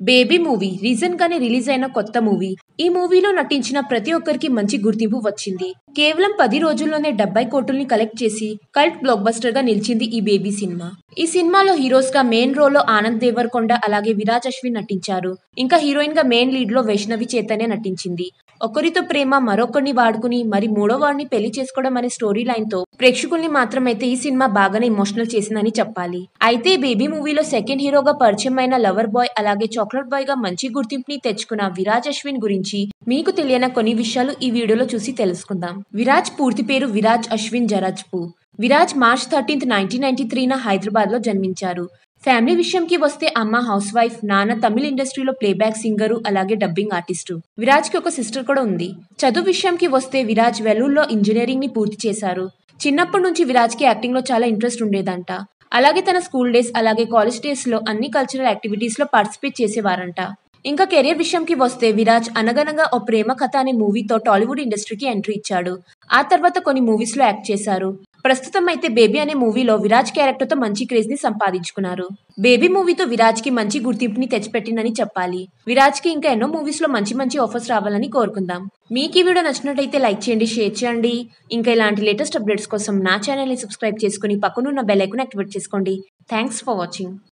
baby movie recent గానే release అయిన కొత్త మూవీ ఈ మూవీలో నటించిన ప్రతి ఒక్కరికి మంచి గుర్తింపు వచ్చింది కేవలం పది రోజుల్లోనే డెబ్బై కోట్లని కలెక్ట్ చేసి కల్ట్ బ్లాక్ బస్టర్ గా నిలిచింది ఈ బేబీ సినిమా ఈ సినిమాలో హీరోస్ గా మెయిన్ రోల్ లో ఆనంద్ దేవరకొండ అలాగే విరాజ్ అశ్విన్ నటించారు ఇంకా హీరోయిన్ గా మెయిన్ లీడ్ లో వైష్ణవి చైతన్య నటించింది ఒకరితో ప్రేమ మరొకరిని వాడుకుని మరి మూడో వాడిని పెళ్లి చేసుకోవడం అనే స్టోరీ లైన్ తో ప్రేక్షకుల్ని మాత్రమైతే ఈ సినిమా బాగానే ఇమోషనల్ చేసిందని చెప్పాలి అయితే బేబీ మూవీలో సెకండ్ హీరోగా పరిచయం అయిన లవర్ బాయ్ అలాగే చాక్లెట్ బాయ్ గా మంచి గుర్తింపుని తెచ్చుకున్న విరాజ్ అశ్విన్ గురించి మీకు తెలియని కొన్ని విషయాలు ఈ వీడియోలో చూసి తెలుసుకుందాం విరాజ్ పూర్తి పేరు విరాజ్ అశ్విన్ జరాజ్పూ Viraj March thirteenth nineteen ninety త్రీన హైదరాబాద్ లో జన్మించారు ఫ్యామిలీ విషయంకి వస్తే అమ్మ హౌస్ వైఫ్ నాన్న తమిళ ఇండస్ట్రీలో ప్లేబ్యాక్ సింగరు అలాగే డబ్బింగ్ ఆర్టిస్టు విరాజ్ కి ఒక సిస్టర్ కూడా ఉంది చదువు విషయంకి వస్తే విరాజ్ వెలూరులో ఇంజనీరింగ్ ని పూర్తి చేశారు చిన్నప్పటి నుంచి విరాజ్ కి యాక్టింగ్ లో చాలా ఇంట్రెస్ట్ ఉండేదంట అలాగే తన స్కూల్ డేస్ అలాగే కాలేజ్ డేస్ లో అన్ని కల్చరల్ యాక్టివిటీస్ లో పార్టిసిపేట్ చేసేవారంట ఇంకా కెరియర్ విషయంకి వస్తే విరాజ్ అనగనగా ఓ ప్రేమ కథ అనే మూవీతో టాలీవుడ్ ఇండస్ట్రీకి ఎంట్రీ ఇచ్చాడు ఆ తర్వాత కొన్ని మూవీస్ లో యాక్ట్ చేశారు ప్రస్తుతం అయితే బేబీ అనే మూవీలో విరాజ్ క్యారెక్టర్ తో మంచి క్రేజ్ ని సంపాదించుకున్నారు బేబీ మూవీతో విరాజ్ కి మంచి గుర్తింపుని తెచ్చిపెట్టిందని చెప్పాలి విరాజ్ కి ఇంకా ఎన్నో మూవీస్ లో మంచి మంచి ఆఫర్స్ రావాలని కోరుకుందాం మీకు ఈ వీడియో నచ్చినట్టయితే లైక్ చేయండి షేర్ చేయండి ఇంకా ఇలాంటి లేటెస్ట్ అప్డేట్స్ కోసం నా ఛానల్ ని సబ్స్క్రైబ్ చేసుకుని పక్కనున్న బెల్ ఐకాన్ యాక్టివేట్ చేసుకోండి థ్యాంక్స్ ఫర్ వాచింగ్